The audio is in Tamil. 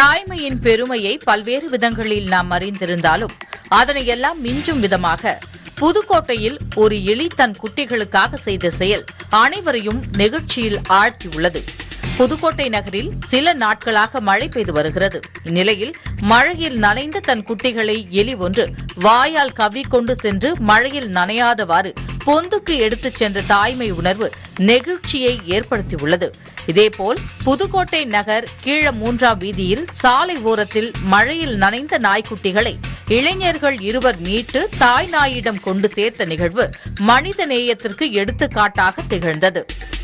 தாய்மையின் பெருமையை பல்வேறு விதங்களில் நாம் அறிந்திருந்தாலும் அதனையெல்லாம் மிஞ்சும் விதமாக புதுக்கோட்டையில் ஒரு எலி தன் குட்டிகளுக்காக செய்த செயல் அனைவரையும் நெகிழ்ச்சியில் ஆழ்த்தியுள்ளது புதுக்கோட்டை நகரில் சில நாட்களாக மழை பெய்து வருகிறது இந்நிலையில் மழையில் நனைந்த தன் குட்டிகளை எலி ஒன்று வாயால் கவ்விக்கொண்டு சென்று மழையில் நனையாதவாறு பொந்துக்கு எடுத்துச் சென்ற தாய்மை உணர்வு நெகிழ்ச்சியை ஏற்படுத்தியுள்ளது இதேபோல் புதுக்கோட்டை நகர் கீழ மூன்றாம் வீதியில் சாலை ஓரத்தில் மழையில் நனைந்த நாய்க்குட்டிகளை இளைஞர்கள் இருவர் மீட்டு தாய் நாயிடம் கொண்டு சேர்த்த நிகழ்வு மனித நேயத்திற்கு எடுத்துக்காட்டாக திகழ்ந்தது